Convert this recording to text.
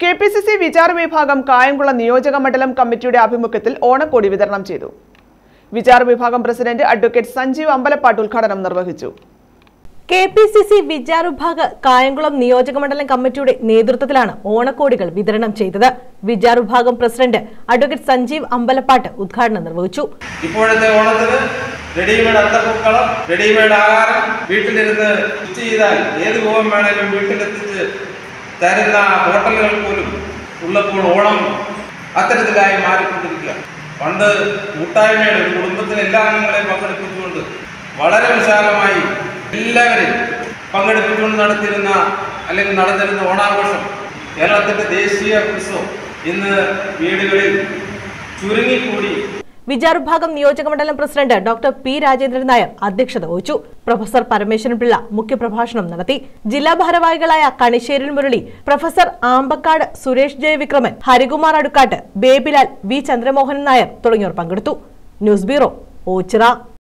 K P C C Vichar Vibhagam Kayamkulam നിയോജക മണ്ഡലം കമ്മിറ്റിയുടെ ആഭിമുഖ്യത്തിൽ ഓണക്കോടി വിതരണം ചെയ്തു വിചാർ വിഭാഗം പ്രസിഡന്റ് അഡ്വക്കേറ്റ് സഞ്ജീവ് അമ്പലപ്പാട്ട് ഉദ്ഘാടനം നിർവഹിച്ചു K P C C Vichar Vibhag Kayamkulam നിയോജകമണ്ഡലം കമ്മിറ്റിയുടെ നേതൃത്വത്തിലാണ് ഓണക്കോടികൾ വിതരണം ചെയ്തത് വിചാർ വിഭാഗം പ്രസിഡന്റ് അഡ്വക്കേറ്റ് സഞ്ജീവ് അമ്പലപ്പാട്ട് ഉദ്ഘാടനം നിർവഹിച്ചു ഇപ്പോഴത്തെ ഓണത്തിന് റെഡിമെയ്ഡ് അത്തപ്പൂക്കളം റെഡിമെയ്ഡ് ആഹാരം വീട്ടിലിരുന്ന് കുക്ക് ചെയ്താൽ ഏത് രൂപം വേണേലും വീട്ടിലെത്തിച്ച് തരുന്ന ഹോട്ടലുകൾ പോലും ഉള്ളപ്പോൾ ഓണം അത്തരത്തിലായി മാറിക്കൊണ്ടിരിക്കുക പണ്ട് കൂട്ടായ്മയുടെ ഒരു കുടുംബത്തിലെ എല്ലാ അംഗങ്ങളെയും പങ്കെടുപ്പിച്ചുകൊണ്ട് വളരെ വിശാലമായി എല്ലാവരെയും പങ്കെടുപ്പിച്ചുകൊണ്ട് നടത്തിയിരുന്ന അല്ലെങ്കിൽ നടന്നിരുന്ന ഓണാഘോഷം കേരളത്തിൻ്റെ ദേശീയ ഉത്സവം ഇന്ന് വീടുകളിൽ ചുരുങ്ങിക്കൂടി വിചാർ വിഭാഗം നിയോജകമണ്ഡലം president doctor P Rajendran Nair അധ്യക്ഷത വഹിച്ചു പ്രൊഫസർ പരമേശ്വരൻ പിള്ള മുഖ്യപ്രഭാഷണം നടത്തി ജില്ലാ ഭാരവാഹികളായ കണിശ്ശേരിൽ മുരളി പ്രൊഫസർ ആമ്പക്കാട് സുരേഷ് ജയവിക്രമൻ ഹരികുമാർ അടുക്കാട്ട് ബേബിലാൽ വി ചന്ദ്രമോഹൻ നായർ തുടങ്ങിയവർ പങ്കെടുത്തു ന്യൂസ് ബ്യൂറോ ഓച്ചിറ